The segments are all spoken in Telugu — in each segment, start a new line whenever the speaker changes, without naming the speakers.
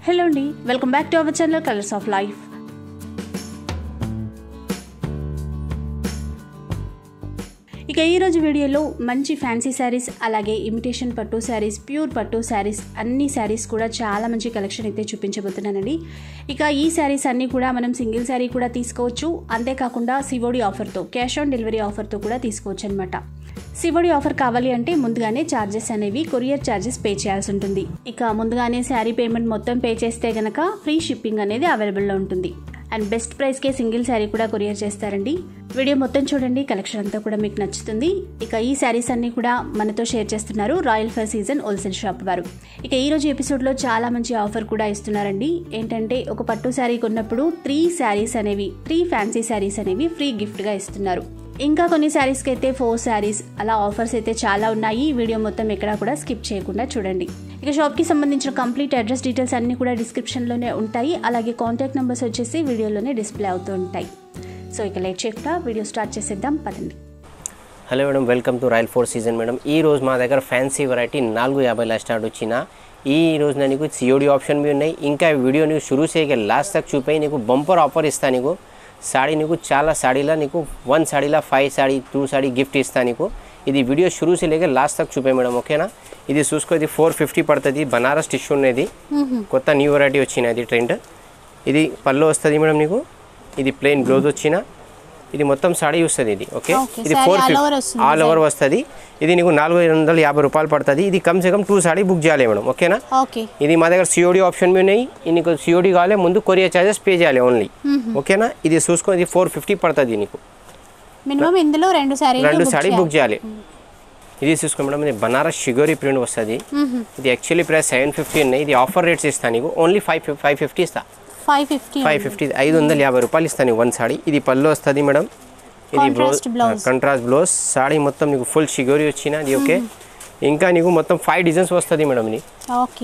హలో అండి welcome back to our channel colours of life ఇక ఈరోజు వీడియోలో మంచి ఫ్యాన్సీ శారీస్ అలాగే ఇమిటేషన్ పట్టు శారీస్ ప్యూర్ పట్టు శారీస్ అన్ని శారీస్ కూడా చాలా మంచి కలెక్షన్ అయితే చూపించబోతున్నానండి ఇక ఈ శారీస్ అన్నీ కూడా మనం సింగిల్ శారీ కూడా తీసుకోవచ్చు అంతేకాకుండా సివోడి ఆఫర్తో క్యాష్ ఆన్ డెలివరీ ఆఫర్తో కూడా తీసుకోవచ్చు అనమాట సివోడి ఆఫర్ కావాలి అంటే ముందుగానే ఛార్జెస్ అనేవి కొరియర్ ఛార్జెస్ పే చేయాల్సి ఉంటుంది ఇక ముందుగానే శారీ పేమెంట్ మొత్తం పే చేస్తే గనక ఫ్రీ షిప్పింగ్ అనేది అవైలబుల్లో ఉంటుంది అండ్ బెస్ట్ ప్రైస్కే సింగిల్ శారీ కూడా కొరియర్ చేస్తారండి వీడియో మొత్తం చూడండి కలెక్షన్ అంతా కూడా మీకు నచ్చుతుంది ఇక ఈ శారీస్ అన్ని కూడా మనతో షేర్ చేస్తున్నారు Royal Four Season wholesale shop వారు ఇక ఈ రోజు ఎపిసోడ్లో చాలా మంచి ఆఫర్ కూడా ఇస్తున్నారండి ఏంటంటే ఒక పట్టు శారీ కొన్నప్పుడు త్రీ శారీస్ అనేవి త్రీ ఫ్యాన్సీ శారీస్ అనేవి ఫ్రీ గిఫ్ట్గా ఇస్తున్నారు ఇంకా కొన్ని శారీస్కి అయితే ఫోర్ శారీస్ అలా ఆఫర్స్ అయితే చాలా ఉన్నాయి ఈ వీడియో మొత్తం ఎక్కడా కూడా స్కిప్ చేయకుండా చూడండి ఇక షాప్కి సంబంధించిన కంప్లీట్ అడ్రస్ డీటెయిల్స్ అన్నీ కూడా డిస్క్రిప్షన్లోనే ఉంటాయి అలాగే కాంటాక్ట్ నెంబర్స్ వచ్చేసి వీడియోలోనే డిస్ప్లే అవుతూ ఉంటాయి సో ఇక లేట్ చేయకుండా వీడియో స్టార్ట్ చేసేద్దాం పదండి
hello madam welcome to Royal Four Season madam ఈ రోజు మా దగ్గర ఫ్యాన్సీ వెరైటీ నాలుగు యాభైలో స్టార్ట్ వచ్చిన ఈ రోజున నీకు సిఓడి ఆప్షన్ బి ఉన్నాయి ఇంకా వీడియో నీకు షురూ చేయక లాస్ట్ తక్ చూపాయి నీకు బంపర్ ఆఫర్ ఇస్తా నీకు సాడీ నీకు చాలా సాడీలా నీకు వన్ సాడీలా five sari two sari gift ఇస్తా నీకు ఇది వీడియో షురూ చేయలేక లాస్ట్ తక్ చూపాయి మేడం ఓకేనా ఇది చూసుకో ఇది ఫోర్ ఫిఫ్టీ పడుతుంది బనారస్ టిష్యూ ఉన్నది కొత్త న్యూ వెరైటీ వచ్చినది ట్రెండ్ ఇది పళ్ళు వస్తుంది మేడం నీకు ఇది ప్లెయిన్ బ్లౌజ్ వచ్చిన ఇది మొత్తం సాడీ వస్తుంది ఇది ఓకే
Okay,
ఇది
saree
ఫోర్
all over వస్తుంది
ఆల్ ఓవర్ వస్తుంది ఇది నీకు నాలుగు వందల యాభై రూపాయలు పడుతుంది ఇది కమ్ సే కమ్ టూ సాడీ బుక్ చేయాలి మేడం ఓకేనా
ఓకే
ఇది మా దగ్గర సిఓడి ఆప్షన్ మీ ఉన్నాయి ఇది నీకు సిఓడి కావాలి ముందు కొరియర్ చార్జెస్ పే చేయాలి ఓన్లీ ఓకేనా ఇది చూసుకో ఇది ఫోర్ ఫిఫ్టీ పడుతుంది నీకు
మినిమం ఇందులో రెండు శారీలు
రెండు సాడీ బుక్ చేయాలి ఇది చూసుకో మేడం ఇది బనారస్ షుగరీ ప్రింట్ వస్తుంది ఇది యాక్చువల్లీ ప్రైస్ సెవెన్ ఫిఫ్టీ ఉన్నాయి ఇది ఆఫర్ రేట్స్ ఇస్తాను నీకు ఓన్లీ ఫైవ్ ఫైవ్ ఫిఫ్టీ ఇస్తా
ఫైవ్ ఫిఫ్టీ
ఫైవ్ ఫిఫ్టీ ఐదు వందల యాభై రూపాయలు ఇస్తాను వన్ సాడీ ఇది పళ్ళు వస్తుంది మేడం ఇది
Contrast blouse.
Contrast blouse sari మొత్తం నీకు ఫుల్ షిగోరి వచ్చినది ఓకే ఇంకా నీకు మొత్తం ఫైవ్ డిజైన్స్ వస్తుంది మేడం ఇది
ఓకే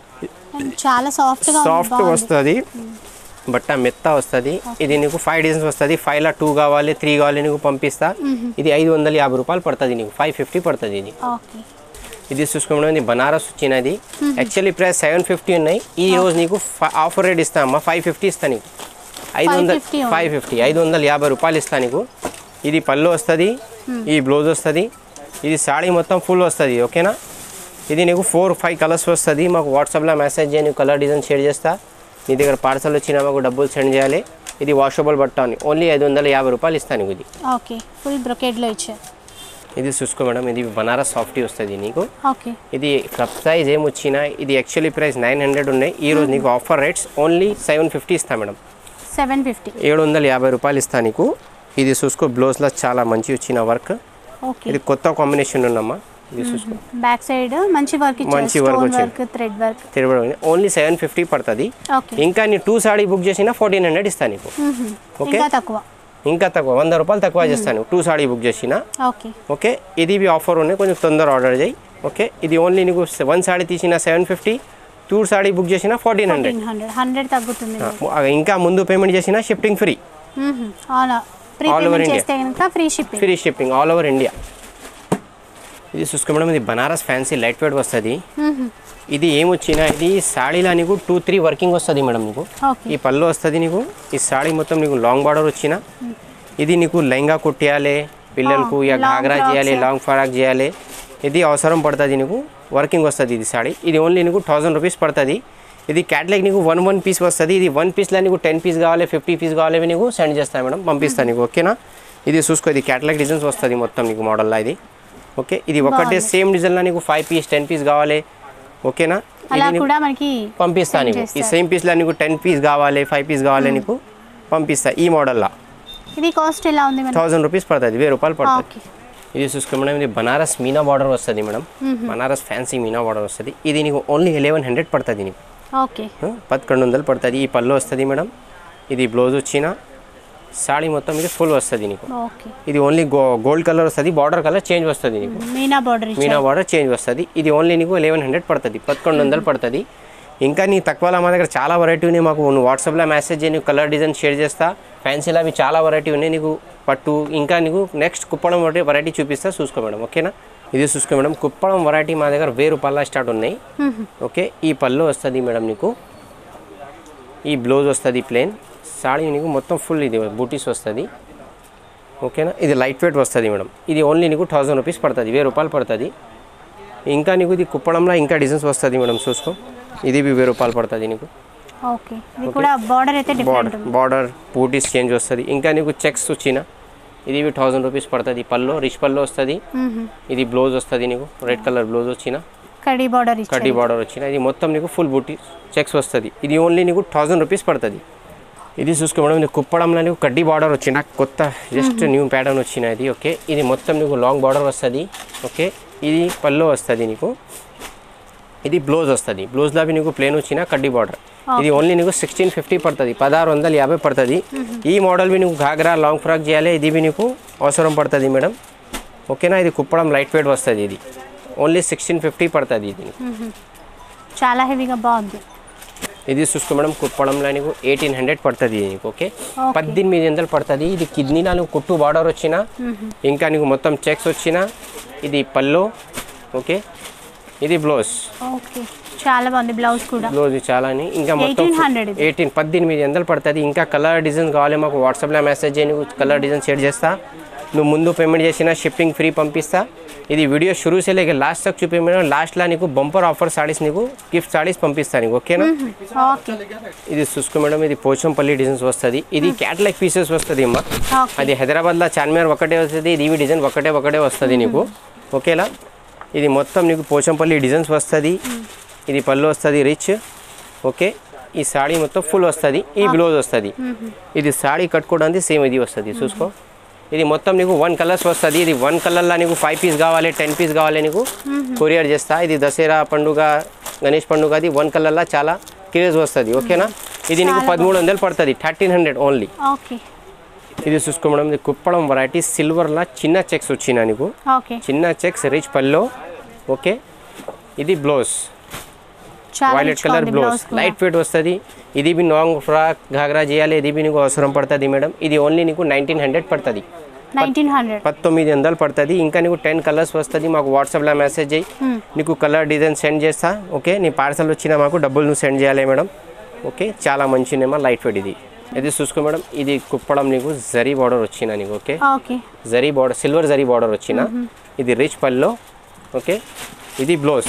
అండ్ చాలా సాఫ్ట్గా
సాఫ్ట్ వస్తుంది బట్ట మెత్త వస్తుంది ఇది నీకు ఫైవ్ డిజైన్స్ వస్తుంది ఫైవ్లో టూ కావాలి త్రీ కావాలి నీకు పంపిస్తా ఇది ఐదు వందల యాభై రూపాయలు పడుతుంది నీకు ఫైవ్ ఫిఫ్టీ పడుతుంది ఇది
ఓకే
ఇది చూసుకోవడం ఇది బనారస్ వచ్చినది యాక్చువల్లీ ప్రైస్ సెవెన్ ఫిఫ్టీ ఉన్నాయి ఈ రోజు నీకు ఆఫర్ రేట్ ఇస్తా అమ్మా ఫైవ్ ఫిఫ్టీ ఇస్తా నీకు ఐదు వందల
550 ఉంది.
ఫైవ్ ఫిఫ్టీ ఐదు వందల యాభై రూపాయలు ఇస్తా నీకు ఇది పళ్ళు వస్తుంది ఈ బ్లౌజ్ వస్తుంది ఇది సాడీ మొత్తం ఫుల్ వస్తుంది ఓకేనా ఇది నీకు ఫోర్ ఫైవ్ కలర్స్ వస్తుంది మాకు వాట్సాప్లో మెసేజ్ చేయి నీకు కలర్ డిజైన్ షేర్ చేస్తా నీ దగ్గర పార్సల్ వచ్చినా మాకు డబ్బులు సెండ్ చేయాలి ఇది వాషబుల్ బట్ట అని ఓన్లీ ఐదు వందల యాభై రూపాయలు ఇస్తాను నీకు ఇది
ఓకే ఫుల్ బ్రొకేడ్లో ఇచ్చారు
ఇది చూసుకో మేడం ఇది బనారస్ సాఫ్టీ వస్తుంది నీకు
ఓకే
ఇది కప్ సైజ్ ఏం వచ్చినా ఇది యాక్చువల్లీ ప్రైస్ నైన్ హండ్రెడ్ ఉన్నాయి ఈ రోజు నీకు offer rates only seven fifty ఇస్తా మేడం
సెవెన్ ఫిఫ్టీ
ఏడు వందల యాభై రూపాయలు ఇస్తా నీకు ఇది చూసుకో బ్లౌజ్లో చాలా మంచి వచ్చిన వర్క్
ఓకే
ఇది కొత్త కాంబినేషన్ ఉన్నమ్మా ఇది చూసుకో
బ్యాక్ సైడ్ మంచి వర్క్ ఇచ్చారు
మంచి work
స్టోన్
వచ్చింది.
వర్క్ థ్రెడ్ వర్క్
తిరగడం ఓన్లీ సెవెన్ ఫిఫ్టీ పడుతుంది
ఓకే
ఇంకా నీ టూ సాడీ బుక్ చేసినా ఫోర్టీన్ హండ్రెడ్ ఇస్తా నీకు ఓకే
ఇంకా తక్కువ
ఇంకా తక్కువ వంద రూపాయలు తక్కువ చేస్తాను టూ సాడీ బుక్ చేసినా
ఓకే
ఓకే ఇది బి ఆఫర్ ఉన్నాయి కొంచెం తొందర ఆర్డర్ చేయి ఓకే ఇది ఓన్లీ నీకు వన్ సాడీ తీసిన seven fifty two sari book చేసినా fourteen hundred
fourteen hundred hundred తగ్గుతుంది
ఇంకా ముందు పేమెంట్ చేసినా షిఫ్టింగ్ ఫ్రీ
అవునా pre
All over
payment
India.
చేస్తే కనుక free shipping
free shipping all over India ఇది చూసుకో మేడం ఇది బనారస్ ఫ్యాన్సీ లైట్ వెయిట్ వస్తుంది ఇది ఏమొచ్చినా ఇది సాడీలో నీకు టూ త్రీ వర్కింగ్ వస్తుంది మేడం నీకు
ఓకే
ఈ పళ్ళు వస్తుంది నీకు ఈ సాడీ మొత్తం నీకు లాంగ్ బార్డర్ వచ్చిన ఇది నీకు లెంగా కుట్టియాలి పిల్లలకు ఇక
long
ఘాగ్రా
frocks.
చేయాలి లాంగ్ ఫ్రాక్ చేయాలి ఇది అవసరం పడుతుంది నీకు వర్కింగ్ వస్తుంది ఇది సాడీ ఇది ఓన్లీ నీకు థౌసండ్ రూపీస్ పడుతుంది ఇది క్యాట్లాగ్ నీకు వన్ వన్ పీస్ వస్తుంది ఇది వన్ పీస్లో నీకు టెన్ పీస్ కావాలి ఫిఫ్టీ పీస్ కావాలి అవి నీకు సెండ్ చేస్తాను మేడం పంపిస్తాను నీకు ఓకేనా ఇది చూసుకో ఇది క్యాట్లాగ్ డిజైన్స్ వస్తుంది మొత్తం నీకు మోడల్లో ఇది ఓకే ఇది ఒకటే సేమ్ డిజైన్లో నీకు ఫైవ్ పీస్ టెన్ పీస్ కావాలి ఓకేనా
అలా
ఇది నీకు
కూడా మనకి
పంపిస్తా
send
నీకు ఈ
చేస్తారు.
సేమ్ పీస్లో నీకు టెన్ పీస్ కావాలి ఫైవ్ పీస్ కావాలి నీకు పంపిస్తా ఈ మోడల్లో
ఇది కాస్ట్ ఎలా ఉంది మనకి
థౌసండ్ రూపీస్ పడుతుంది వెయ్యి రూపాయలు పడుతుంది
ఓకే
ఇది చూసుకో మేడం ఇది బనారస్ మీనా బార్డర్ వస్తుంది మేడం బనారస్ ఫ్యాన్సీ మీనా బార్డర్ వస్తుంది ఇది నీకు ఓన్లీ ఎలెవెన్ హండ్రెడ్ పడుతుంది నీకు
ఓకే
ఆ, పదకొండు వందలు పడుతుంది ఈ పళ్ళు వస్తుంది మేడం ఇది బ్లౌజ్ వచ్చిన సాడీ మొత్తం ఇది ఫుల్ వస్తుంది నీకు
ఓకే
ఇది ఓన్లీ గో గోల్డ్ కలర్ వస్తుంది బార్డర్ కలర్ చేంజ్ వస్తుంది నీకు
మీనా బార్డర్
మీనా
ఇచ్చారు
బార్డర్ చేంజ్ వస్తుంది ఇది ఓన్లీ నీకు ఎలెవెన్ హండ్రెడ్ పడుతుంది పదకొండు వందలు పడుతుంది ఇంకా నీ తక్కువలో మా దగ్గర చాలా వెరైటీ ఉన్నాయి మాకు నువ్వు వాట్సాప్లో మెసేజ్ చేయి నీకు కలర్ డిజైన్ షేర్ చేస్తా ఫ్యాన్సీలో అవి చాలా వెరైటీ ఉన్నాయి నీకు పట్టు ఇంకా నీకు నెక్స్ట్ కుప్పడం వెరైటీ చూపిస్తా చూసుకో మేడం ఓకేనా ఇది చూసుకో మేడం కుప్పడం వెరైటీ మా దగ్గర వెయ్యి రూపాయల స్టార్ట్ ఉన్నాయి ఓకే ఈ పళ్ళు వస్తుంది మేడం నీకు ఈ బ్లౌజ్ వస్తుంది ప్లేన్ సాడీ నీకు మొత్తం ఫుల్ ఇది బూటీస్ వస్తుంది ఓకేనా ఇది లైట్ వెయిట్ వస్తుంది మేడం ఇది ఓన్లీ నీకు థౌజండ్ రూపీస్ పడుతుంది వెయ్యి రూపాయలు పడుతుంది ఇంకా నీకు ఇది కుప్పడంలో ఇంకా డిజైన్స్ వస్తుంది మేడం చూసుకో ఇది బి వెయ్యి రూపాయలు పడుతుంది నీకు
ఓకే ఇది కూడా బార్డర్ అయితే డిఫరెంట్
బార్డర్
ఉంది
బార్డర్ బూటీస్ చేంజ్ వస్తుంది ఇంకా నీకు చెక్స్ వచ్చిన ఇది థౌజండ్ రూపీస్ పడుతుంది పళ్ళు రిచ్ పళ్ళు వస్తుంది
మ్మ్.
ఇది బ్లౌజ్ వస్తుంది నీకు రెడ్ కలర్ బ్లౌజ్ వచ్చిన
కడీ బార్డర్
కడ్డీ
ఇచ్చారు
బార్డర్ వచ్చిన ఇది మొత్తం నీకు ఫుల్ బూటీ చెక్స్ వస్తుంది ఇది ఓన్లీ నీకు థౌజండ్ రూపీస్ పడుతుంది ఇది చూసుకో మేడం నీకు కుప్పడంలో నీకు కడ్డీ బార్డర్ వచ్చిన కొత్త జస్ట్ న్యూ ప్యాటర్న్ వచ్చిన ఇది ఓకే ఇది మొత్తం నీకు లాంగ్ బార్డర్ వస్తుంది ఓకే ఇది పళ్ళు వస్తుంది నీకు ఇది బ్లౌజ్ వస్తుంది బ్లౌజ్లో అవి నీకు ప్లేన్ వచ్చిన కడ్డీ బార్డర్ ఇది ఓన్లీ నీకు సిక్స్టీన్ ఫిఫ్టీ పడుతుంది పదహారు వందల యాభై పడుతుంది ఈ మోడల్ బి నీకు ఘాగ్రా లాంగ్ ఫ్రాక్ చేయాలి ఇది బి నీకు అవసరం పడుతుంది మేడం ఓకేనా ఇది కుప్పడం లైట్ వెయిట్ వస్తుంది ఇది ఓన్లీ సిక్స్టీన్ ఫిఫ్టీ పడుతుంది ఇది
చాలా హెవీగా బాగుంది
ఇది చూసుకో మేడం కుప్పడంలో నీకు ఎయిటీన్ హండ్రెడ్ పడుతుంది ఇది నీకు ఓకే పద్దెనిమిది వందలు పడుతుంది ఇది కిడ్నీలో నీకు కుట్టు బార్డర్ వచ్చిన ఇంకా నీకు మొత్తం చెక్స్ వచ్చిన ఇది పల్లో ఓకే ఇది బ్లౌజ్
ఓకే చాలా బాగుంది బ్లౌజ్ కూడా
బ్లౌజ్ చాలా అని ఇంకా మొత్తం
1800 ఇది.
ఎయిటీన్ పద్దెనిమిది వందలు పడుతుంది ఇంకా కలర్ డిజైన్ కావాలి మాకు వాట్సాప్లో మెసేజ్ చేయి నీకు కలర్ డిజైన్ షేర్ చేస్తా నువ్వు ముందు పేమెంట్ చేసిన షిప్పింగ్ ఫ్రీ పంపిస్తా ఇది వీడియో షురూ से लेके లాస్ట్ తక్ చూపి మేడం లాస్ట్లో నీకు బంపర్ ఆఫర్ సారీస్ నీకు గిఫ్ట్ సారీస్ పంపిస్తా నీకు ఓకేనా
ఓకే
ఇది చూసుకో మేడం ఇది పోచంపల్లి డిజైన్స్ వస్తుంది ఇది క్యాటలాగ్ పీసెస్ వస్తుంది అమ్మా
ఓకే
అది హైదరాబాద్లో చార్మినార్ ఒకటే వస్తుంది ఇది ఇవి డిజైన్ ఒకటే ఒకటే వస్తుంది నీకు ఓకేలా ఇది మొత్తం నీకు పోచంపల్లి డిజైన్స్ వస్తుంది ఇది పళ్ళు వస్తుంది రిచ్ ఓకే ఈ సాడీ మొత్తం ఫుల్ వస్తుంది ఈ బ్లౌజ్ వస్తుంది ఇది సాడీ కట్టుకోవడానికి సేమ్ ఇది వస్తుంది చూసుకో ఇది మొత్తం నీకు వన్ కలర్స్ వస్తుంది ఇది వన్ కలర్లో నీకు ఫైవ్ పీస్ కావాలి టెన్ పీస్ కావాలి నీకు కొరియర్ చేస్తా ఇది దసరా పండుగ గణేష్ పండుగ అది వన్ కలర్లో చాలా క్రేజ్ వస్తుంది ఓకేనా ఇది నీకు పదమూడు వందలు పడుతుంది థర్టీన్ హండ్రెడ్ ఓన్లీ
ఓకే
ఇది చూసుకో మేడం ఇది కుప్పడం వెరైటీ సిల్వర్లా చిన్న చెక్స్ వచ్చిన నీకు
ఓకే
చిన్న చెక్స్ రిచ్ పల్లో ఓకే ఇది బ్లౌజ్
చాలా
వైలెట్
రిచ్గా
కలర్
ఉంది
బ్లౌజ్
బ్లౌజ్ కూడా
లైట్ వెయిట్ వస్తుంది ఇది బి లాంగ్ ఫ్రాక్ ఘాగ్రా చేయాలి ఇది బి నీకు అవసరం పడుతుంది మేడం ఇది ఓన్లీ నీకు నైన్టీన్ హండ్రెడ్ పడుతుంది
నైన్టీన్ హండ్రెడ్
పంతొమ్మిది వందలు పడుతుంది ఇంకా నీకు టెన్ కలర్స్ వస్తుంది మాకు వాట్సాప్లో మెసేజ్ చేయి నీకు కలర్ డిజైన్ సెండ్ చేస్తా ఓకే నీ పార్సల్ వచ్చినా మాకు డబ్బులు నువ్వు సెండ్ చేయాలి మేడం ఓకే చాలా మంచినేమో లైట్ వెయిట్ ఇది ఇది చూసుకో మేడం ఇది కుప్పడం నీకు జరీ బార్డర్ వచ్చిన నీకు ఓకే
ఓకే
జరీ బార్డర్ సిల్వర్ జరీ బార్డర్ వచ్చిన ఇది రిచ్ పల్లో ఓకే ఇది బ్లౌజ్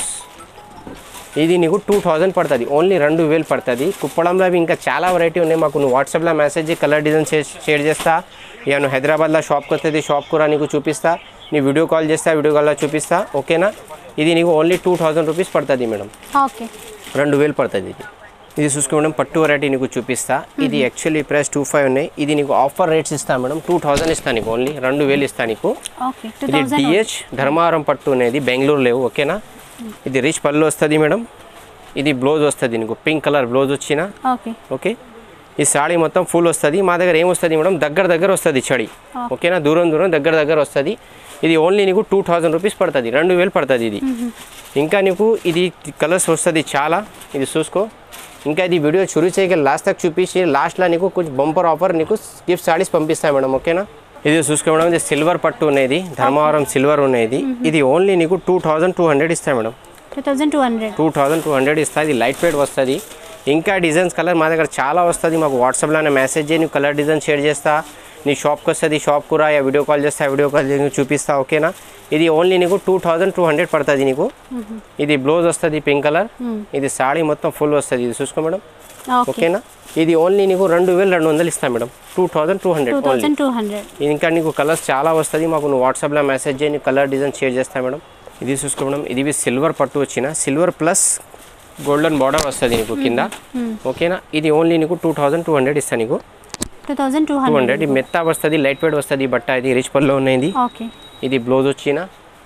ఇది నీకు టూ థౌజండ్ పడుతుంది ఓన్లీ రెండు వేలు పడుతుంది కుప్పడంలో అవి ఇంకా చాలా వెరైటీ ఉన్నాయి మాకు నువ్వు వాట్సాప్లో మెసేజ్ కలర్ డిజైన్ షేర్ చేస్తా ఇక నువ్వు హైదరాబాద్లో షాప్కి వస్తుంది షాప్ కూడా నీకు చూపిస్తా నీ వీడియో కాల్ చేస్తా వీడియో కాల్లో చూపిస్తా ఓకేనా ఇది నీకు ఓన్లీ టూ థౌజండ్ రూపీస్ పడుతుంది మేడం
ఓకే
రెండు వేలు పడుతుంది ఇది ఇది చూసుకో మేడం పట్టు వెరైటీ నీకు చూపిస్తా ఇది యాక్చువల్లీ ప్రైస్ టూ ఫైవ్ ఉన్నాయి ఇది నీకు ఆఫర్ రేట్స్ ఇస్తా మేడం టూ థౌజండ్ ఇస్తా నీకు ఓన్లీ రెండు వేలు ఇస్తా నీకు
ఓకే టూ
ఇది
థౌజండ్
డిహెచ్ ధర్మవరం పట్టు అనేది బెంగళూరు లేవు ఓకేనా ఇది రిచ్ పళ్ళు వస్తుంది మేడం ఇది బ్లౌజ్ వస్తుంది నీకు పింక్ కలర్ బ్లౌజ్ వచ్చిన
ఓకే
ఓకే ఈ సాడీ మొత్తం ఫుల్ వస్తుంది మా దగ్గర ఏం వస్తుంది మేడం దగ్గర దగ్గర వస్తుంది చడి ఓకేనా దూరం దూరం దగ్గర దగ్గర వస్తుంది ఇది ఓన్లీ నీకు టూ థౌజండ్ రూపీస్ పడుతుంది రెండు వేలు పడుతుంది ఇది ఇంకా నీకు ఇది కలర్స్ వస్తుంది చాలా ఇది చూసుకో ఇంకా ఇది వీడియో చురు చేయగల లాస్ట్ తక్ చూపించి లాస్ట్లో నీకు కొంచెం బంపర్ ఆఫర్ నీకు గిఫ్ట్ సారీస్ పంపిస్తాను మేడం ఓకేనా ఇది చూసుకో మేడం ఇది సిల్వర్ పట్టు ఉన్నది ధర్మవరం సిల్వర్ ఉన్నది ఇది ఓన్లీ నీకు టూ థౌజండ్ టూ హండ్రెడ్ ఇస్తాను madam
two thousand two hundred
two thousand two hundred ఇస్తుంది లైట్ వెయిట్ వస్తుంది ఇంకా డిజైన్స్ కలర్ మా దగ్గర చాలా వస్తుంది మాకు వాట్సాప్లోనే మెసేజ్ చేయి నీకు కలర్ డిజైన్ షేర్ చేస్తా నీ షాప్కి వస్తుంది షాప్కు రా వీడియో కాల్ చేస్తా వీడియో కాల్ చేసి నీకు చూపిస్తా ఓకేనా ఇది ఓన్లీ నీకు టూ థౌజండ్ టూ హండ్రెడ్ పడుతుంది నీకు ఇది బ్లౌజ్ వస్తుంది పింక్ కలర్ ఇది సాడీ మొత్తం ఫుల్ వస్తుంది ఇది చూసుకో మేడం
ఓకే
ఓకేనా ఇది ఓన్లీ నీకు రెండు వేలు రెండు వందలు ఇస్తాను madam two thousand two
two
hundred only
thousand two hundred
ఇంకా నీకు కలర్స్ చాలా వస్తుంది మాకు నువ్వు వాట్సాప్లో మెసేజ్ చేయి నీకు కలర్ డిజైన్ షేర్ చేస్తా మేడం ఇది చూసుకో మేడం ఇది సిల్వర్ పట్టు వచ్చిన సిల్వర్ ప్లస్ గోల్డెన్ బార్డర్ వస్తుంది నీకు కింద ఓకేనా ఇది ఓన్లీ నీకు టూ థౌజండ్ టూ హండ్రెడ్ ఇస్తాను నీకు
two thousand two
two
hundred
hundred ఇది మెత్త వస్తుంది లైట్ వెయిట్ వస్తుంది బట్ట ఇది రిచ్ పల్లో ఉన్నది
ఓకే
ఇది బ్లౌజ్ వచ్చిన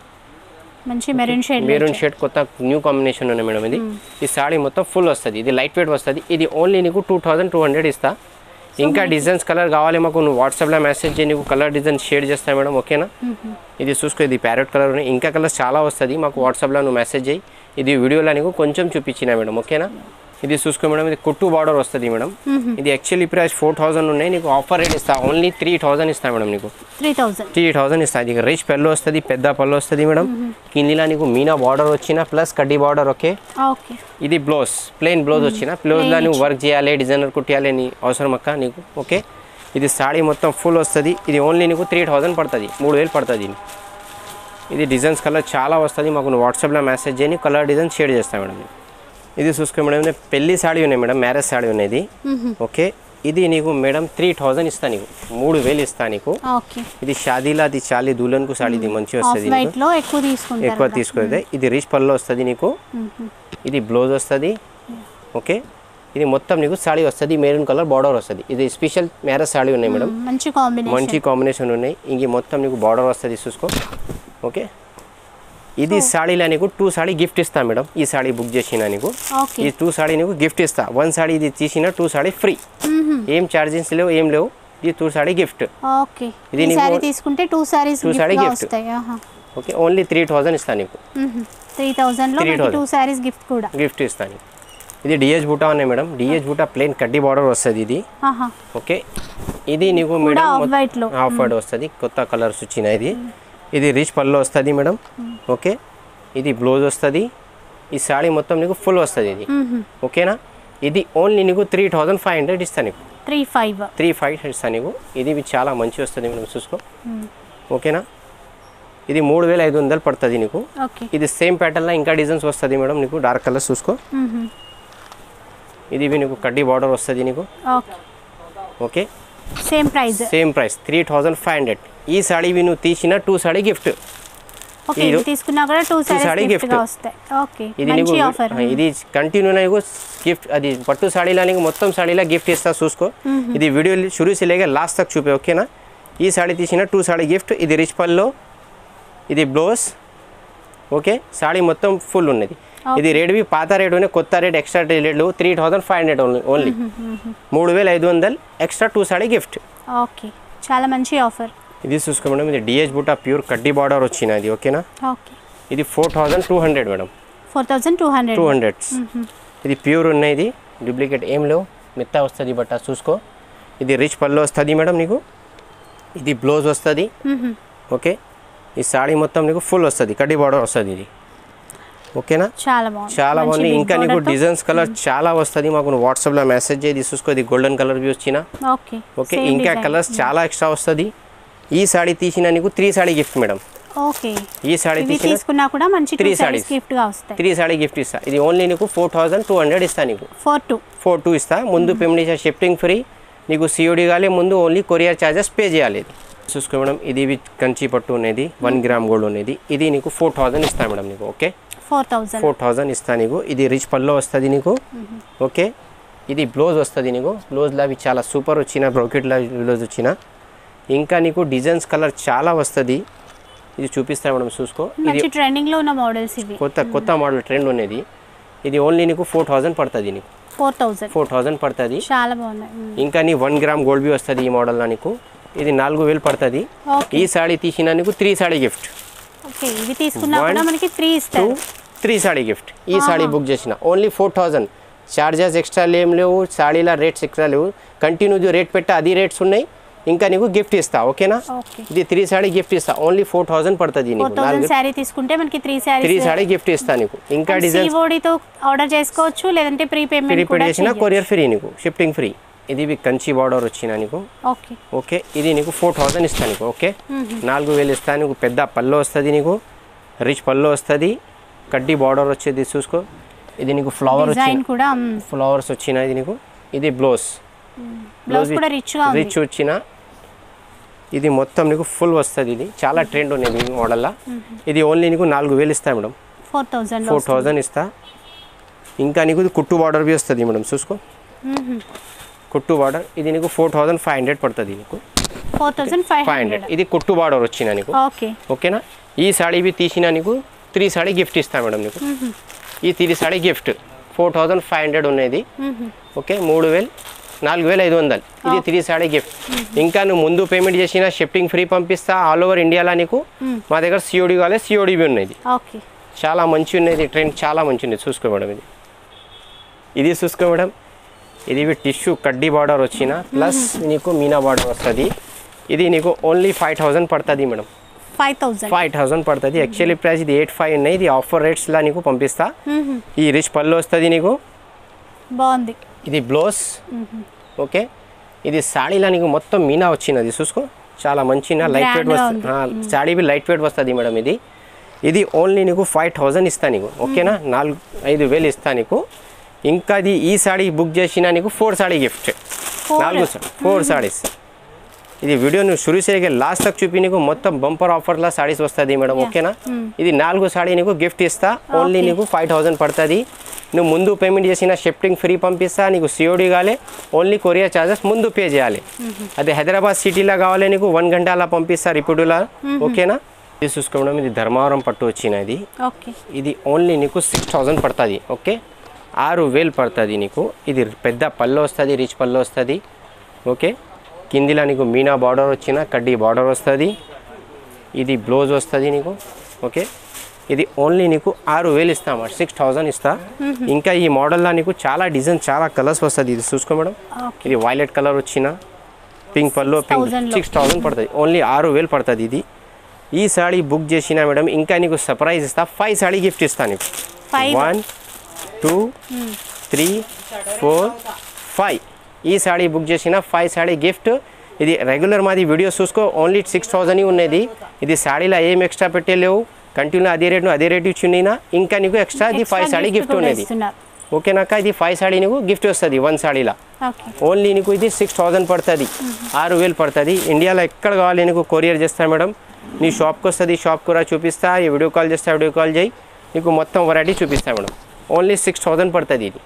మంచి మెరూన్ షేడ్
మెరూన్ షేడ్ కొత్త న్యూ కాంబినేషన్ ఉన్నాయి మేడం ఇది ఈ సాడీ మొత్తం ఫుల్ వస్తుంది ఇది లైట్ వెయిట్ వస్తుంది ఇది ఓన్లీ నీకు టూ థౌజండ్ టూ హండ్రెడ్ ఇస్తా ఇంకా డిజైన్స్ కలర్ కావాలి మాకు నువ్వు వాట్సాప్లో మెసేజ్ చేయి నీకు కలర్ డిజైన్ షేర్ చేస్తా మేడం ఓకేనా ఇది చూసుకో ఇది ప్యారెట్ కలర్ ఉన్నాయి ఇంకా కలర్స్ చాలా వస్తుంది మాకు వాట్సాప్లో నువ్వు మెసేజ్ చేయి ఇది వీడియోలో నీకు కొంచెం చూపించిన మేడం ఓకేనా ఇది చూసుకో మేడం ఇది కుట్టు బార్డర్ వస్తుంది మేడం ఇది యాక్చువల్లీ ప్రైస్ ఫోర్ థౌసండ్ ఉన్నాయి నీకు ఆఫర్ రేట్ ఇస్తా ఓన్లీ త్రీ థౌసండ్ ఇస్తా మేడం నీకు
త్రీ థౌజండ్
త్రీ థౌసండ్ ఇస్తా ఇది రిచ్ పళ్ళు వస్తుంది పెద్ద పళ్ళు వస్తుంది మేడం కిందిలా నీకు మీనా బార్డర్ వచ్చిన ప్లస్ కడ్డీ బార్డర్ ఓకే
ఓకే
ఇది బ్లౌజ్ ప్లెయిన్ బ్లౌజ్ వచ్చిన బ్లౌజ్లో నువ్వు వర్క్ చేయాలి డిజైనర్ కుట్టాలి అని అవసరం అక్క నీకు ఓకే ఇది సాడీ మొత్తం ఫుల్ వస్తుంది ఇది ఓన్లీ నీకు త్రీ థౌసండ్ పడుతుంది మూడు వేలు పడుతుంది ఇది. ఇది డిజైన్స్ కలర్ చాలా వస్తుంది మాకు నువ్వు వాట్సాప్లో మెసేజ్ చేయని కలర్ డిజైన్ షేర్ చేస్తాను మేడం ఇది చూసుకో మేడం ఇది పెళ్లి సాడీ ఉన్నాయి మేడం మ్యారేజ్ సాడీ ఉన్నది ఓకే ఇది నీకు మేడం త్రీ థౌజండ్ ఇస్తా నీకు మూడు వేలు ఇస్తా నీకు
ఓకే
ఇది షాదీలా అది చాలీ దుల్హన్కు సాడీ ఇది మంచి
ఆఫ్
వస్తుంది
వైట్ లో ఎక్కువ తీసుకుంటారు
ఎక్కువ తీసుకుంటే ఇది రిచ్ పళ్ళు వస్తుంది నీకు ఇది బ్లౌజ్ వస్తుంది ఓకే ఇది మొత్తం నీకు సాడీ వస్తుంది మెరూన్ కలర్ బార్డర్ వస్తుంది ఇది స్పెషల్ మ్యారేజ్ సాడీ ఉన్నాయి మేడం
మంచి కాంబినేషన్
మంచి కాంబినేషన్ ఉన్నాయి ఇంక మొత్తం నీకు బార్డర్ వస్తుంది చూసుకో ఓకే ఇది సాడీలో నీకు టూ సాడీ గిఫ్ట్ ఇస్తా మేడం ఈ సాడీ బుక్ చేసిన నీకు
ఓకే
ఈ టూ సాడీ నీకు గిఫ్ట్ ఇస్తా వన్ సాడీ ఇది తీసిన టూ సాడీ ఫ్రీ ఏం ఛార్జెస్ లేవు ఏం లేవు ఇది టూ సాడీ గిఫ్ట్
ఓకే
ఇది
ఈ
నీకు
సారీ తీసుకుంటే two sarees
two saree gift.
వస్తాయి
ఓకే ఓన్లీ త్రీ థౌజండ్ ఇస్తా నీకు
త్రీ థౌజండ్ లో
3000.
టూ సారీస్ గిఫ్ట్ కూడా
గిఫ్ట్ ఇస్తాను ఇది డిహెచ్ బూటా ఉన్నాయి మేడం డిహెచ్ బూటా ప్లెయిన్ కడ్డీ బార్డర్ వస్తుంది ఇది
ఆహా
ఓకే ఇది నీకు
కూడా
మేడం
ఆఫ్ వైట్ లో
ఆఫ్ వైట్ వస్తుంది కొత్త కలర్స్ వచ్చినాయి ఇది ఇది రిచ్ పళ్ళు వస్తుంది మేడం ఓకే ఇది బ్లౌజ్ వస్తుంది ఈ సాడీ మొత్తం నీకు ఫుల్ వస్తుంది ఇది ఓకేనా ఇది ఓన్లీ నీకు త్రీ థౌజండ్ ఫైవ్ హండ్రెడ్ ఇస్తాను నీకు
త్రీ ఫైవ్
త్రీ ఫైవ్ ఇస్తాను నీకు ఇది ఇవి చాలా మంచి వస్తుంది మేడం చూసుకో ఓకేనా ఇది మూడు వేల ఐదు వందలు పడుతుంది నీకు
ఓకే
ఇది సేమ్ ప్యాటర్న్లో ఇంకా డిజైన్స్ వస్తుంది మేడం నీకు డార్క్ కలర్స్ చూసుకో ఇది ఇవి నీకు కడ్డీ బార్డర్ వస్తుంది నీకు
okay
okay
same price
same price three thousand five hundred ఈ సాడీ ఇవి నువ్వు తీసిన టూ సాడీ గిఫ్ట్
ఓకే
ఇది-
ఇది తీసుకున్నా కూడా two
saree
sarees gift
gift.
గా వస్తాయి ఓకే
ఇది నీకు
మంచి ఆఫర్
ఆ, ఇది కంటిన్యూ నీకు గిఫ్ట్ అది పట్టు సాడీలా నీకు మొత్తం సాడీలా గిఫ్ట్ ఇస్తా చూసుకో ఇది వీడియో షురూ से लेके లాస్ట్ తక్ చూపే ఓకేనా ఈ సాడీ తీసిన టూ సాడీ గిఫ్ట్ ఇది రిచ్ పల్లో ఇది బ్లౌజ్ ఓకే సాడీ మొత్తం ఫుల్ ఉన్నది ఇది రేట్వి పాత రేట్ ఉన్నాయి కొత్త రేట్ ఎక్స్ట్రా రేట్లు three thousand five hundred only only మూడు వేల ఐదు వందలు extra two sari gift
okay చాలా మంచి ఆఫర్
ఇది చూసుకో మేడం ఇది డిహెచ్ బుటా ప్యూర్ కడ్డీ బార్డర్ వచ్చినది ఓకేనా
ఓకే
ఇది four thousand two hundred madam
four thousand two hundred
two hundred ఇది ప్యూర్ ఉన్నాయి ఇది డూప్లికేట్ ఏం లేవు మెత్త వస్తుంది బట్ట చూసుకో ఇది రిచ్ పళ్ళు వస్తుంది మేడం నీకు ఇది బ్లౌజ్ వస్తుంది ఓకే ఈ సాడీ మొత్తం నీకు ఫుల్ వస్తుంది కడ్డీ బార్డర్ వస్తుంది ఇది ఓకేనా
చాలా బాగుంది
చాలా
మంచి
బాగుంది
big
ఇంకా నీకు
border తో.
డిజైన్స్ కలర్ చాలా వస్తుంది మాకు నువ్వు వాట్సాప్లో మెసేజ్ చేయి చూసుకో ఇది గోల్డెన్ కలర్ వ్యూ వచ్చిన
ఓకే
ఓకే
Same
ఇంకా
design.
కలర్స్ చాలా ఎక్స్ట్రా వస్తుంది ఈ సాడీ తీసిన నీకు three sari gift madam
okay
ఈ సాడీ
ఇవి
తీసిన
తీసుకున్నా కూడా మంచి
Three
two sarees
sarees.
Gift గా వస్తాయి
త్రీ సాడీ గిఫ్ట్ ఇస్తా ఇది ఓన్లీ నీకు ఫోర్ థౌజండ్ టూ హండ్రెడ్ ఇస్తా నీకు
ఫోర్ టూ
ఫోర్ టూ ఇస్తా ముందు పేమెంట్ చేసే షిఫ్టింగ్ ఫ్రీ నీకు సిఓడి కాలే ముందు ఓన్లీ కొరియర్ ఛార్జెస్ పే చేయాలి ఇది చూసుకో మేడం ఇది వి- కంచి పట్టు ఉన్నది వన్ గ్రామ్ గోల్డ్ ఉన్నది ఇది నీకు ఫోర్ థౌజండ్ ఇస్తా మేడం నీకు okay
four thousand
four thousand ఇస్తా నీకు ఇది రిచ్ పల్లో వస్తుంది నీకు ఓకే ఇది బ్లౌజ్ వస్తుంది నీకు బ్లౌజ్లో అవి చాలా సూపర్ వచ్చిన బ్రోకెట్లో బ్లౌజ్ వచ్చిన ఇంకా నీకు డిజైన్స్ కలర్ చాలా వస్తుంది ఇది చూపిస్తా మేడం చూసుకో ఇది
మంచి ట్రెండింగ్ లో ఉన్న మోడల్స్ ఇవి
కొత్త కొత్త మోడల్ ట్రెండ్ ఉన్నది ఇది ఓన్లీ నీకు ఫోర్ థౌజండ్ పడుతుంది నీకు
ఫోర్ థౌజండ్
ఫోర్ థౌజండ్ పడుతుంది
చాలా బాగున్నాయి మ్మ్.
ఇంకా నీ వన్ గ్రామ్ గోల్డ్ బి వస్తుంది ఈ మోడల్లో నీకు ఇది నాలుగు వేలు పడుతుంది
ఓకే
ఈ సాడీ తీసిన నీకు త్రీ సాడీ గిఫ్ట్
ఓకే ఇవి తీసుకున్నా
One,
కూడా మనకి త్రీ
టూ
ఇస్తారు
త్రీ సాడీ గిఫ్ట్ ఈ సాడీ బుక్ చేసిన only four thousand charges extra ఏం లేవు సాడీల రేట్స్ ఎక్స్ట్రా లేవు కంటిన్యూ రేట్ పెట్టా అది రేట్స్ ఉన్నాయి ఇంకా నీకు గిఫ్ట్ ఇస్తా ఓకేనా
ఓకే
ఇది త్రీ సాడీ గిఫ్ట్ ఇస్తా ఓన్లీ ఫోర్ థౌజండ్ పడుతుంది
ఫోర్
నీకు
థౌసండ్
నాలుగు
శారీ తీసుకుంటే మనకి three
three
sarees
sari gift ఇస్తా నీకు ఇంకా డిజైన్స్
సిఓడితో ఆర్డర్ చేసుకోవచ్చు లేదంటే ప్రీ పేమెంట్
ప్రీపెయిడ్
కూడా
చేసిన కొరియర్ ఫ్రీ నీకు షిఫ్టింగ్ ఫ్రీ ఇది ఇవి కంచి బార్డర్ వచ్చిన నీకు
ఓకే
ఓకే ఇది నీకు ఫోర్ థౌజండ్ ఇస్తాను నీకు ఓకే నాలుగు వేలు ఇస్తాను నీకు పెద్ద పళ్ళు వస్తుంది నీకు రిచ్ పళ్ళు వస్తుంది కడ్డీ బార్డర్ వచ్చేది చూసుకో ఇది నీకు ఫ్లవర్
డిజైన్
వచ్చిన
కూడా
ఫ్లవర్స్ వచ్చిన ఇది నీకు ఇది బ్లౌజ్
బ్లౌజ్ కూడా రిచ్ గా ఉంది
రిచ్ వచ్చిన ఇది మొత్తం నీకు ఫుల్ వస్తుంది ఇది చాలా ట్రెండ్ ఉన్నది ఈ మోడల్లో ఇది ఓన్లీ నీకు నాలుగు వేలు ఇస్తా madam
four thousand
four thousand ఇస్తా ఇంకా నీకు ఇది కుట్టు బార్డర్ బి వస్తుంది మేడం చూసుకో కుట్టు బార్డర్ ఇది నీకు ఫోర్ థౌజండ్ ఫైవ్ హండ్రెడ్ పడుతుంది నీకు
four thousand five
five hundred ఇది కుట్టు బార్డర్ వచ్చిన నీకు
ఓకే
ఓకేనా ఈ సాడీ బి తీసిన నీకు త్రీ సాడీ గిఫ్ట్ ఇస్తా మేడం నీకు ఈ three sari gift four thousand five hundred ఉన్నది ఓకే మూడు వేలు నాలుగు వేల ఐదు వందలు ఇది త్రీ సాడీ గిఫ్ట్ ఇంకా నువ్వు ముందు పేమెంట్ చేసిన షిఫ్టింగ్ ఫ్రీ పంపిస్తా ఆల్ ఓవర్ ఇండియాలో నీకు మా దగ్గర సిఓడి కావాలి సిఓడి బి ఉన్నది
ఓకే
చాలా మంచి ఉన్నది ట్రెండ్ చాలా మంచి ఉంది చూసుకో మేడం ఇది ఇది చూసుకో మేడం ఇది టిష్యూ కడ్డీ బార్డర్ వచ్చిన ప్లస్ నీకు మీనా బార్డర్ వస్తుంది ఇది నీకు ఓన్లీ ఫైవ్ థౌజండ్ పడుతుంది madam
five thousand
five thousand పడుతుంది యాక్చువల్లీ ప్రైస్ ఇది ఎయిట్ ఫైవ్ ఉన్నాయి ఇది ఆఫర్ రేట్స్లా నీకు పంపిస్తా ఈ రిచ్ పళ్ళు వస్తుంది నీకు
బాగుంది
ఇది బ్లౌజ్ ఓకే ఇది సాడీలా నీకు మొత్తం మీనా వచ్చినది చూసుకో చాలా మంచి లైట్ వెయిట్
Grand గా
వస్తుంది సాడీ బి లైట్ వెయిట్ వస్తుంది మేడం ఇది ఇది ఓన్లీ నీకు ఫైవ్ థౌజండ్ ఇస్తా నీకు ఓకేనా నాలుగు ఐదు వేలు ఇస్తా నీకు ఇంకా ఇది ఈ సాడీ బుక్ చేసిన నీకు ఫోర్ సాడీ గిఫ్ట్
Four?
నాలుగు ఫోర్ సాడీస్ ఇది వీడియో నువ్వు షురూ చేయగా లాస్ట్ తక్ చూపి నీకు మొత్తం బంపర్ ఆఫర్లా సాడీస్ వస్తుంది మేడం ఓకేనా ఇది నాలుగు సాడీ నీకు గిఫ్ట్ ఇస్తా ఓన్లీ నీకు ఫైవ్ థౌసండ్ పడుతుంది నువ్వు ముందు పేమెంట్ చేసిన షిఫ్టింగ్ ఫ్రీ పంపిస్తా నీకు సిఓడి కాలే ఓన్లీ కొరియర్ ఛార్జెస్ ముందు పే చేయాలి అదే హైదరాబాద్ సిటీలో కావాలి నీకు వన్ గంట అలా పంపిస్తా ఇప్పుడులా ఓకేనా ఇది చూసుకోవడం ఇది ధర్మవరం పట్టు వచ్చినది
ఓకే
ఇది ఓన్లీ నీకు సిక్స్ థౌజండ్ పడుతుంది ఓకే ఆరు వేలు పడుతుంది నీకు ఇది పెద్ద పళ్ళు వస్తుంది రిచ్ పళ్ళు వస్తుంది ఓకే కిందిలో నీకు మీనా బార్డర్ వచ్చిన కడ్డీ బార్డర్ వస్తుంది ఇది బ్లౌజ్ వస్తుంది నీకు ఓకే ఇది ఓన్లీ నీకు ఆరు వేలు ఇస్తామా సిక్స్ థౌజండ్ ఇస్తా ఇంకా ఈ మోడల్లో నీకు చాలా డిజైన్ చాలా కలర్స్ వస్తుంది ఇది చూసుకో మేడం
ఓకే
ఇది వైలెట్ కలర్ వచ్చిన పింక్ పళ్ళు పింక్
6,000 లో.
సిక్స్ థౌసండ్ పడుతుంది ఓన్లీ ఆరు వేలు పడుతుంది ఇది ఈ సాడీ బుక్ చేసిన మేడం ఇంకా నీకు సర్ప్రైజ్ ఇస్తా ఫైవ్ సాడీ గిఫ్ట్ ఇస్తా నీకు
Five?
One two three four five ఈ సాడీ బుక్ చేసిన ఫైవ్ సాడీ గిఫ్ట్ ఇది రెగ్యులర్ మాది వీడియో చూసుకో ఓన్లీ సిక్స్ థౌజండ్ ఉన్నది ఇది సాడీలో ఏం ఎక్స్ట్రా పెట్టలేవు కంటిన్యూ అదే రేటు అదే రేటు ఇచ్చిండినా ఇంకా నీకు ఎక్స్ట్రా ఇది five
Extra
sari
gift
gift
కూడా
ఉన్నది
ఇస్తున్నారు.
ఓకేనాక ఇది ఫైవ్ సాడీ నీకు గిఫ్ట్ వస్తుంది వన్ సాడీలా
ఓకే
ఓన్లీ నీకు ఇది సిక్స్ థౌజండ్ పడుతుంది ఆరు వేలు పడుతుంది ఇండియాలో ఎక్కడ కావాలి నీకు కొరియర్ చేస్తా మేడం నీ షాప్కి వస్తుంది షాప్ కూడా చూపిస్తా ఈ వీడియో కాల్ చేస్తా వీడియో కాల్ చేయి నీకు మొత్తం వెరైటీ చూపిస్తా మేడం ఓన్లీ సిక్స్ థౌజండ్ పడుతుంది ఇది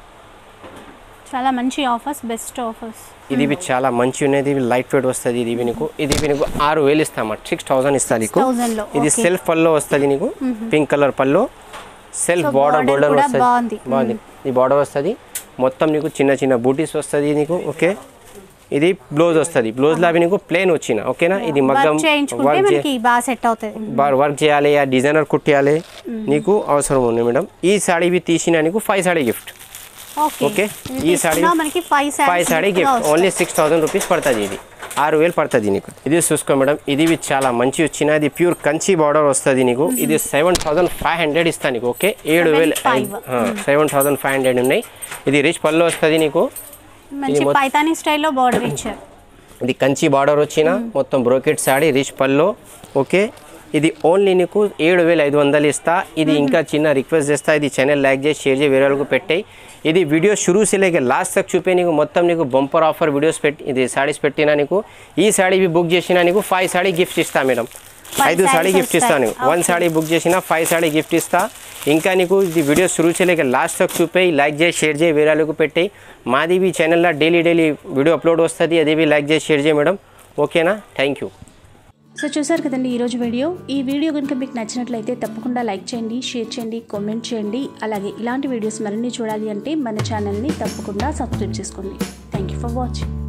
చాలా మంచి ఆఫర్స్ బెస్ట్ ఆఫర్స్
ఇది ఇవి చాలా మంచి ఉన్నది ఇవి లైట్ వెయిట్ వస్తుంది ఇది ఇవి నీకు ఇది ఇవి నీకు ఆరు వేలు ఇస్తామా సిక్స్ థౌసండ్ ఇస్తా నీకు
6,000 లో,
ఇది
okay.
సెల్ఫ్ పల్లో వస్తుంది నీకు pink colour pallu self
So,
border
border
golden
కూడా
వస్తుంది
బాగుంది.
బాగుంది ఈ బార్డర్ వస్తుంది మొత్తం నీకు చిన్న చిన్న బూటీస్ వస్తుంది నీకు ఓకే ఇది బ్లౌజ్ వస్తుంది బ్లౌజ్లో అవి నీకు ప్లేన్ వచ్చిన ఓకేనా ఇది మగ్గం
వర్క్ చేయించుకుంటే
వర్క్ చే-
మనకి బాగా సెట్ అవుతుంది
బార్ వర్క్ చేయాలి ఆ డిజైనర్ కుట్టేయాలి నీకు అవసరం ఉంది మేడం ఈ సాడీ ఇవి తీసిన నీకు five sari gift
okay
okay.
ఇది
ఈ సాడీ-
తీసుకున్నా మనకి five
five sari gift only six thousand rupees పడుతుంది ఇది ఆరు వేలు పడుతుంది నీకు ఇది చూసుకో మేడం ఇది ఇవి చాలా మంచి వచ్చిన ఇది ప్యూర్ కంచి బార్డర్ వస్తుంది నీకు ఇది సెవెన్ థౌసండ్ ఫైవ్ హండ్రెడ్ ఇస్తా నీకు ఓకే ఏడు వేలు
75.
సెవెన్ థౌసండ్ ఫైవ్ హండ్రెడ్ ఉన్నాయి ఇది రిచ్ పళ్ళు వస్తుంది నీకు
మంచి
మొత్తం-
పైతానీ స్టైల్లో బార్డర్ ఇచ్చారు
ఇది కంచి బార్డర్ వచ్చిన మొత్తం బ్రోకెట్ సాడీ రిచ్ పల్లో ఓకే ఇది ఓన్లీ నీకు ఏడు వేల ఐదు వందలు ఇస్తా ఇది ఇంకా చిన్న రిక్వెస్ట్ చేస్తా ఇది ఛానల్ లైక్ చేసి షేర్ చేసి వేరే వాళ్ళకు పెట్టాయి ఇది వీడియో షురూ లేక లాస్ట్ తక్ చూపే నీకు మొత్తం నీకు బంపర్ ఆఫర్ వీడియోస్ పెట్టి ఇది సాడీస్ పెట్టినా నీకు ఈ సాడీ బుక్ చేసినా నీకు ఫైవ్ సాడీ గిఫ్ట్ ఇస్తా మేడం
Five
ఐదు సాడీ
sarees
గిఫ్ట్ ఇస్తాను
వస్తాయి.
వన్ సాడీ బుక్ చేసిన ఫైవ్ సాడీ గిఫ్ట్ ఇస్తా ఇంకా నీకు ఇది వీడియో షురూ చేయలేక లాస్ట్ తక్ చూపే లైక్ చేసి షేర్ చేయి వేరే వాళ్ళకు పెట్టాయి మాది ఈ ఛానల్లో డైలీ డైలీ వీడియో అప్లోడ్ వస్తుంది అది బి లైక్ చేసి షేర్ చేయి మేడం ఓకేనా థ్యాంక్ యూ
సో చూసారు కదండి ఈరోజు వీడియో ఈ వీడియో కనుక మీకు నచ్చినట్లయితే తప్పకుండా లైక్ చేయండి షేర్ చేయండి కామెంట్ చేయండి అలాగే ఇలాంటి వీడియోస్ మరిన్ని చూడాలి అంటే మన ఛానల్ని తప్పకుండా సబ్స్క్రైబ్ చేసుకోండి థ్యాంక్ యూ ఫర్ వాచింగ్